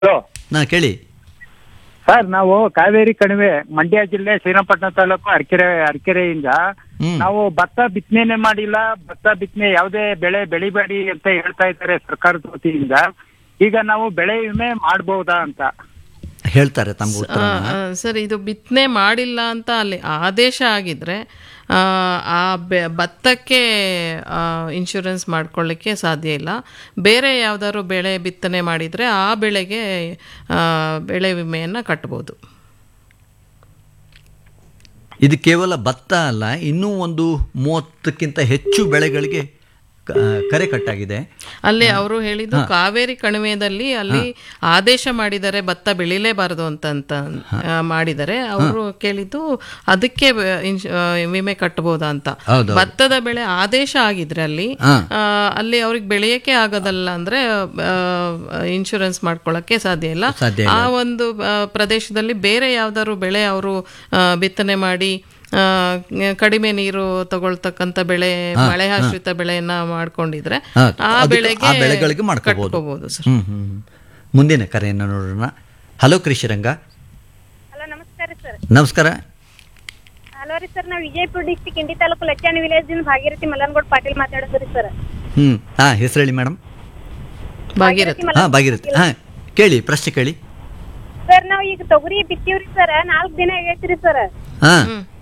Hello ನಾ ಕೇಳಿ sir ನಾವು ಕಾವೇರಿ ಕಣಿವೆ ಮಂಡ್ಯ ಜಿಲ್ಲೆ ಶ್ರೀರಂಗಪಟ್ಟಣ ತಾಲೂಕು ಅರಕೆರೆ ಅರಕೆರೆಯಿಂದ ಹ್ಮ್. ನಾವು ಭತ್ತ ಬಿತ್ತನೆ ಮಾಡಿಲ್ಲ ಭತ್ತ ಬಿತ್ತನೆ ಯಾವುದೇ ಬೆಳೆ ಬೆಳಿಬೇಡಿ ಅಂತ ಹೇಳ್ತಾ ಇದ್ದಾರೆ ಸರ್ಕಾರದ ವತಿಯಿಂದ ಈಗ ನಾವು ಬೆಳೆ ವಿಮೆ ಮಾಡಬಹುದಾ ಅಂತ ಹೇಳ್ತಾರೆ ತಮ್ಗೆ ಉತ್ತರ ಆ, ಸರ್ ಇದು ಬಿತ್ತನೆ ಮಾಡಿಲ್ಲ ಅಂತ ಅಲ್ಲಿ ಆದೇಶ ಆಗಿದ್ರೆ ಆ, ಆ ಬೆ ಭತ್ತಕ್ಕೆ ಇನ್ಶೂರೆನ್ಸ್ ಮಾಡ್ಕೊಳ್ಳಿಕ್ಕೆ ಸಾಧ್ಯ ಇಲ್ಲ ಬೇರೆ ಯಾವ್ದಾದ್ರು ಬೆಳೆ ಬಿತ್ತನೆ ಮಾಡಿದರೆ ಆ ಬೆಳೆಗೆ ಆ, ಬೆಳೆ ವಿಮೆಯನ್ನು ಕಟ್ಬೋದು ಇದು ಕೇವಲ ಭತ್ತ ಅಲ್ಲ ಇನ್ನೂ ಒಂದು ಮೂವತ್ತಕ್ಕಿಂತ ಹೆಚ್ಚು ಬೆಳೆಗಳಿಗೆ ಕ- ಕರೆ ಕಟ್ಟಾಗಿದೆ ಅಲ್ಲಿ ಅವರು ಹೇಳಿದ್ದು ಕಾವೇರಿ ಕಣಿವೆಯಲ್ಲಿ ಅಲ್ಲಿ ಆದೇಶ ಮಾಡಿದ್ದಾರೆ ಭತ್ತ ಬೆಳಿಲೇಬಾರದು ಅಂತ ಅಂತ ಆ, ಮಾಡಿದ್ದಾರೆ ಅವರು ಕೇಳಿದ್ದು ಅದಕ್ಕೆ ಬ- ಇನ್ಶ್- ಆ, ವಿಮೆ ಕಟ್ಟಬಹುದಾ ಅಂತ ಹೌದು. ಭತ್ತದ ಬೆಳೆ ಆದೇಶ ಆಗಿದ್ರೆ ಅಲ್ಲಿ ಹಾ. ಆ, ಅಲ್ಲಿ ಅವ್ರಿಗೆ ಬೆಳೆಯಕ್ಕೆ ಆಗೋದಲ್ಲ ಅಂದ್ರೆ ಇನ್ಶೂರೆನ್ಸ್ ಮಾಡ್ಕೊಳ್ಳಕ್ಕೆ ಸಾಧ್ಯ ಇಲ್ಲ ಸಾಧ್ಯ ಆ ಒಂದು ಆ, ಪ್ರದೇಶದಲ್ಲಿ ಬೇರೆ ಯಾವ್ದಾದ್ರು ಬೆಳೆ ಅವರು ಬಿತ್ತನೆ ಮಾಡಿ ಆ, ಕಡಿಮೆ ನೀರು ತಗೊಳ್ತಕ್ಕಂತ ಬೆಳೆ ಮಳೆ ಆಶ್ರಿತ ಬೆಳೆಯನ್ನ ಮಾಡ್ಕೊಂಡಿದ್ರೆ ಹಾ, ಆ ಅದಕ್ಕೆ- ಬೆಳೆಗೆ ಆ ಬೆಳೆಗಳಿಗೆ ಮಾಡ್ಕೋಬಹುದು ಕಟ್ಕೋಬಹುದು ಸರ್ ಹ್ಮ್ ಹ್ಮ್ ಹ್ಮ್. ಮುಂದಿನ ಕರೆಯನ್ನು ನೋಡೋಣ ಹಲೋ ಕೃಷಿರಂಗ ಹಲೋ ನಮಸ್ಕಾರ ಸರ್ ನಮಸ್ಕಾರ ಹಲೋ ರೀ ಸರ್ ನಾವು ವಿಜಯಪುರ ಡಿಸ್ಟಿಕ್ ಇಂಡಿ ತಾಲೂಕು ಲಚ್ಚಾಣಿ ವಿಲೇಜ್ ಇಂದ ಭಾಗೀರಥಿ ಮಲ್ಲನಗೌಡ ಪಾಟೀಲ್ ಮಾತಾಡೋದ್ರಿ ಸರ್ ಹ್ಮ್ ಹಾ ಹೆಸರು ಹೇಳಿ ಮೇಡಮ್ ಭಾಗೀರಥಿ ಹಾ ಭಾಗಿರಥಿ ಹಾ ಕೇಳಿ ಪ್ರಶ್ನೆ ಕೇಳಿ ಸರ್ ನಾವು ಈಗ ತೊಗರಿ ಬಿತ್ತೀವ್ರಿ ಸರ್ ನಾಲ್ಕು ದಿನ ಆಗೈತ್ರಿ ಸರ್ ಹಾ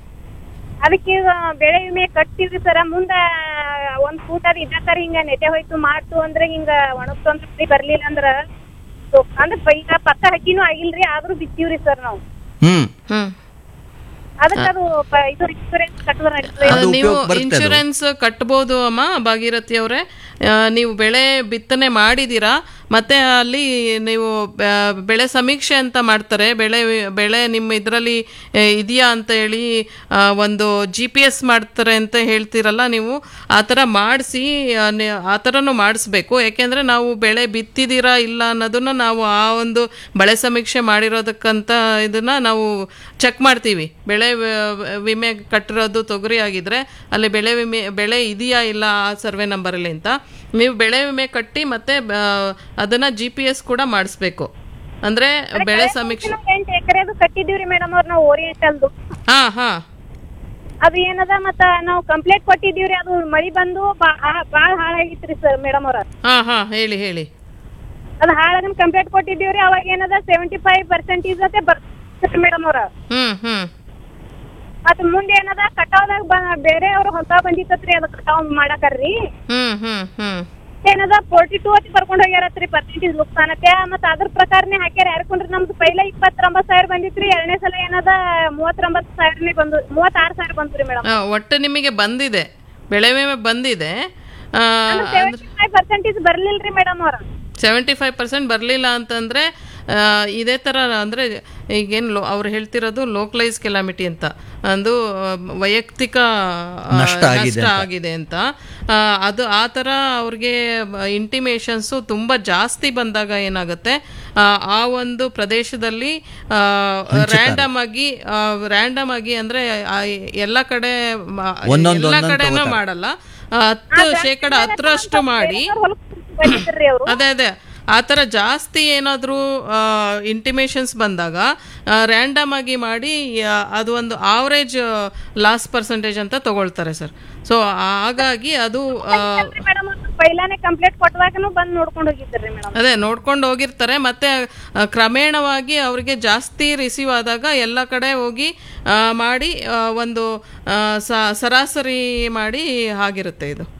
ಅದಕ್ಕೆ ಈಗ ಬೆಳೆ ವಿಮೆ ಕಟ್ತೀವ್ರಿ ಸರ್ ಮುಂದ ಒಂದ್ ಫೂಟ್ ಅದ್ ಇದ್ದಾಕಾರ ಹಿಂಗ ನೆತೆ ಹೋಯ್ತು ಮಾಡ್ತು ಅಂದ್ರೆ ಹಿಂಗ ಒಣಗ್ತು ಅಂದ್ರೆ ಮಳಿ ಬರ್ಲಿಲ್ಲ ಅಂದ್ರ ಸೊ- ಅಂದ್ರ ಪ- ಈಗ ಪಕ್ಕ ಹಕ್ಕಿನೂ ಆಗಿಲ್ರಿ ಆದ್ರೂ ಬಿತ್ತೀವ್ರಿ ಸರ್ ನಾವು ಹ್ಮ್ ಹ್ಮ್ ಅದಕ್ಕೆ ಅದು ಪ- ಇದು ಇನ್ಸೂರೆನ್ಸ್ ಕಟ್ಟುವ ನಡೀತದೆ ಅದು ನೀವು ಉಪಯೋಗ ಬರುತ್ತೆ ಅದು. ಇನ್ಶೂರೆನ್ಸ್ ಕಟ್ಬೋದು ಅಮ್ಮ ಭಾಗೀರಥಿ ಅವರೇ ನೀವು ಬೆಳೆ ಬಿತ್ತನೆ ಮಾಡಿದ್ದೀರಾ ಮತ್ತೆ ಅಲ್ಲಿ ನೀವು ಆ, ಬೆಳೆ ಸಮೀಕ್ಷೆ ಅಂತ ಮಾಡ್ತಾರೆ ಬೆಳೆ ಬೆಳೆ ನಿಮ್ಮ ಇದರಲ್ಲಿ ಇದೆಯಾ ಅಂತ ಹೇಳಿ ಆ, ಒಂದು ಜಿ ಪಿ ಎಸ್ ಮಾಡ್ತಾರೆ ಅಂತ ಹೇಳ್ತೀರಲ್ಲ ನೀವು ಆ ಥರ ಮಾಡಿಸಿ ಆ ಥರನೂ ಮಾಡಿಸ್ಬೇಕು ಯಾಕೆಂದರೆ ನಾವು ಬೆಳೆ ಬಿತ್ತಿದ್ದೀರಾ ಇಲ್ಲ ಅನ್ನೋದನ್ನ ನಾವು ಆ ಒಂದು ಬೆಳೆ ಸಮೀಕ್ಷೆ ಮಾಡಿರೋದಕ್ಕಂತ ಇದನ್ನ ನಾವು ಚೆಕ್ ಮಾಡ್ತೀವಿ ಬೆಳೆ ವ- ವಿಮೆ ಕಟ್ಟಿರೋದು ತೊಗರಿ ಆಗಿದ್ರೆ ಅಲ್ಲಿ ಬೆಳೆ ವಿಮೆ ಬೆಳೆ ಇದೆಯಾ ಇಲ್ಲ ಆ ಸರ್ವೆ ನಂಬರಲ್ಲಿ ಅಂತ ನೀವು ಬೆಳೆ ವಿಮೆ ಕಟ್ಟಿ ಮತ್ತೆ ಆ, ಅದನ್ನ ಜಿ ಪಿ ಎಸ್ ಕೂಡ ಮಾಡಿಸ್ಬೇಕು ಅಂದ್ರೆ ಬೆಳೆ ಸಮೀಕ್ಷೆ ಎಂಟು ಎಕರೆದು ಕಟ್ಟಿದೀವ್ರಿ ಮೇಡಮ್ ಅವ್ರ ನಾವು ಓರಿಯೆಂಟಲ್ದು ಹಾ ಹಾ ಅದು ಏನದ ಮತ್ತ ನಾವು ಕಂಪ್ಲೇಂಟ್ ಕೊಟ್ಟಿದೀವ್ರಿ ಅದು ಮಳಿ ಬಂದು ಬಾ- ಬಾಳ್ ಹಾಳಾಗಿತ್ರಿ ಸರ್ ಮೇಡಮ್ ಅವ್ರ ಹಾ ಹಾ ಹೇಳಿ ಹೇಳಿ ಅದು ಹಾಳಾಗನ್ ಕಂಪ್ಲೇಂಟ್ ಕೊಟ್ಟಿದೀವ್ರಿ ಅವಾಗ ಏನದ ಸೆವೆಂಟಿ ಫೈವ್ ಪರ್ಸೆಂಟೇಜ್ ಅತ್ತೆ ಬರ್ತಾರೆ ಮೇಡಮ್ ಅವ್ರ ಹ್ಮ್ ಹ್ಮ್ ಮತ್ತ ಮುಂದೆ ಏನದ ಕಟಾವ್ದಾಗ ಬ- ಬೇರೆ ಅವ್ರ ಹೊಸ ಬಂದಿತ್ತತ್ರಿ ಅದ ಕಟಾವ್ ಮಾಡಾಕರ್ರಿ ಹ್ಮ್ ಹ್ಮ್ ಹ್ಮ್ ಏನದ ಫೋರ್ಟಿ ಟೂ ಅತಿ ಬರ್ಕೊಂಡ್ ಹೋಗ್ಯಾರತ್ರಿ ಪರ್ಸೆಂಟೇಜ್ ನುಕ್ಸಾನತೆ ಮತ್ತ ಅದ್ರ ಪ್ರಕಾರನೇ ಹಾಕ್ಯಾರ ಯಾರ್ಕೊಂಡ್ರಿ ನಮ್ದು ಪೈಲ ಇಪ್ಪತ್ತೊಂಬತ್ತು ಸಾವಿರ ಬಂದಿತ್ರಿ ಎರಡನೇ ಸಲ ಏನದ ಮೂವತ್ತೊಂಬತ್ತು ಸಾವಿರನೇ ಬಂದು ಮೂವತ್ತಾರು ಸಾವಿರ ಬಂತ್ರಿ ಮೇಡಮ್ ಆ, ಒಟ್ಟು ನಿಮಗೆ ಬಂದಿದೆ ಬೆಳೆ ವಿಮೆ ಬಂದಿದೆ ಸೆವೆಂಟಿ ಫೈವ್ ಪರ್ಸೆಂಟೇಜ್ ಬರ್ಲಿಲ್ರಿ ಮೇಡಮ್ ಅವ್ರ ಸೆವೆಂಟಿ ಫೈವ್ ಪರ್ಸೆಂಟ್ ಬರಲಿಲ್ಲ ಅಂತಂದರೆ ಇದೇ ಥರ ಅಂದರೆ ಈಗೇನು ಲೋ ಅವ್ರು ಹೇಳ್ತಿರೋದು ಲೋಕಲೈಸ್ ಕೆಲಾಮಿಟಿ ಅಂತ ಅದು ಆ, ವೈಯಕ್ತಿಕ ಆ, ನಷ್ಟ ಆಗಿದೆ ನಷ್ಟ ಆಗಿದೆ ಅಂತ ಆ, ಅದು ಆ ಥರ ಅವ್ರಿಗೆ ಇಂಟಿಮೇಷನ್ಸು ತುಂಬ ಜಾಸ್ತಿ ಬಂದಾಗ ಏನಾಗುತ್ತೆ ಆ, ಆ ಒಂದು ಪ್ರದೇಶದಲ್ಲಿ ರ್ಯಾಂಡಮ್ ಆಗಿ ರ್ಯಾಂಡಮ್ ಆಗಿ ಅಂದರೆ ಎಲ್ಲ ಕಡೆ ಮ- ಒಂದೊಂದು ಎಲ್ಲ ಒಂದೊಂದು ಕಡೆನೂ ತಗೋತಾರೆ. ಮಾಡಲ್ಲ ಆ, ಹತ್ತು ಶೇಕಡ ಹತ್ತರಷ್ಟು ಮಾಡಿ ಬಂದಿದ್ರಿ ಅವ್ರು ಅದೇ ಅದೇ ಆ ಥರ ಜಾಸ್ತಿ ಏನಾದರೂ ಇಂಟಿಮೇಷನ್ಸ್ ಬಂದಾಗ ರ್ಯಾಂಡಮ್ ಆಗಿ ಮಾಡಿ ಆ, ಅದು ಒಂದು ಆವರೇಜ್ ಲಾಸ್ ಪರ್ಸೆಂಟೇಜ್ ಅಂತ ತಗೊಳ್ತಾರೆ ಸರ್ ಸೊ ಹಾಗಾಗಿ ಅದು ಆ, ಮೇಡಮ್ ಪೈಲಾನೆ ಕಂಪ್ಲೇಂಟ್ ಕೊಟ್ಟವಾಗನು ಬಂದ್ ನೋಡ್ಕೊಂಡ್ ಹೋಗಿದ್ರಿ ಮೇಡಮ್ ಅದೇ ನೋಡ್ಕೊಂಡು ಹೋಗಿರ್ತಾರೆ ಮತ್ತೆ ಆ, ಕ್ರಮೇಣವಾಗಿ ಅವರಿಗೆ ಜಾಸ್ತಿ ರಿಸೀವ್ ಆದಾಗ ಎಲ್ಲ ಕಡೆ ಹೋಗಿ ಆ, ಮಾಡಿ ಆ, ಒಂದು ಆ, ಸ- ಸರಾಸರಿ ಮಾಡಿ ಆಗಿರುತ್ತೆ ಇದು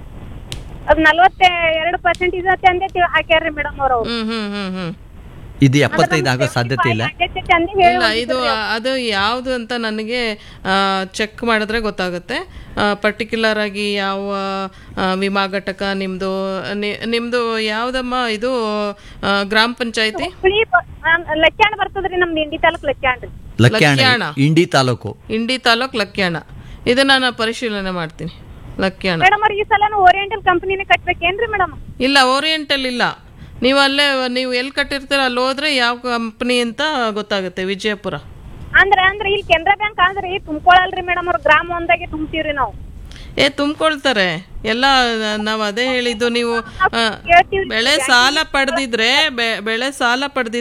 ಅದ್ ನಲ್ವತ್ತ ಎರಡು ಪರ್ಸೆಂಟೇಜ್ ಅತ್ತೆ ಅಂದೇ ತಿ- ಹಾಕ್ಯಾರ್ರಿ ಮೇಡಮ್ ಅವ್ರು ಹ್ಮ್ ಹ್ಮ್ ಹ್ಮ್ ಹ್ಮ್ ಇದು ಎಪ್ಪತ್ತೈದು ಆಗೋ ಸಾಧ್ಯತೆ ಇಲ್ಲ ಅಂದೇ ಹೇಳಿ ಇಲ್ಲ ಇದು ಅದು ಯಾವುದು ಅಂತ ನನಗೆ ಚೆಕ್ ಮಾಡಿದ್ರೆ ಗೊತ್ತಾಗುತ್ತೆ ಪರ್ಟಿಕ್ಯುಲರ್ ಆಗಿ ಯಾವ ಆ, ವಿಮಾ ಘಟಕ ನಿಮ್ಮದು ನಿಮ್ಮದು ಯಾವುದಮ್ಮ ಇದು ಆ, ಗ್ರಾಮ ಪಂಚಾಯತಿ ಹುಳಿ ಲಚ್ಚಾಣ ಬರ್ತದ್ರಿ ನಮ್ದು ಇಂಡಿ ತಾಲೂಕ್ ಲಚ್ಚಾಣ ರೀ ಲಕ್ಯಾಣ ಲಕ್ಯಾಣ. ಇಂಡಿ ತಾಲೂಕು ಇಂಡಿ ತಾಲೂಕ್ ಲಕ್ಯಾಣ ಇದನ್ನ ನಾನು ಪರಿಶೀಲನೆ ಮಾಡ್ತೀನಿ ಲಕ್ಯಾಣ ಮೇಡಮ್ ಅವ್ರ ಈ ಸಲ ಓರಿಯೆಂಟಲ್ ಕಂಪನಿನೇ ಕಟ್ಬೇಕೇನ್ರಿ ಮೇಡಮ್ ಇಲ್ಲ ಓರಿಯೆಂಟಲ್ ಇಲ್ಲ ನೀವು ಅಲ್ಲೇ ನೀವು ಎಲ್ಲಿ ಕಟ್ಟಿರ್ತೀರ ಅಲ್ಲಿ ಹೋದ್ರೆ ಯಾವ ಕಂಪ್ನಿ ಅಂತ ಗೊತ್ತಾಗುತ್ತೆ ವಿಜಯಪುರ ಅಂದ್ರ ಅಂದ್ರ ಇಲ್ಲಿ ಕೆನರಾ ಬ್ಯಾಂಕ್ ಅಂದ್ರಿ ತುಂಬ್ಕೊಳಲ್ರಿ ಮೇಡಮ್ ಅವ್ರ ಗ್ರಾಮ ಒಂದಾಗೆ ತುಂಬ್ತೀವ್ರಿ ನಾವು ಏ ತುಂಬಿಕೊಳ್ತಾರೆ ಎಲ್ಲ ನಾವು ಅದೇ ಹೇಳಿದ್ದು ನೀವು ಆ, ಕೇಳ್ತೀವಿ ಬೆಳೆ ಸಾಲ ಪಡೆದಿದ್ರೆ ಬೆಳೆ ಸಾಲ ಪಡೆದಿದ್ರೆ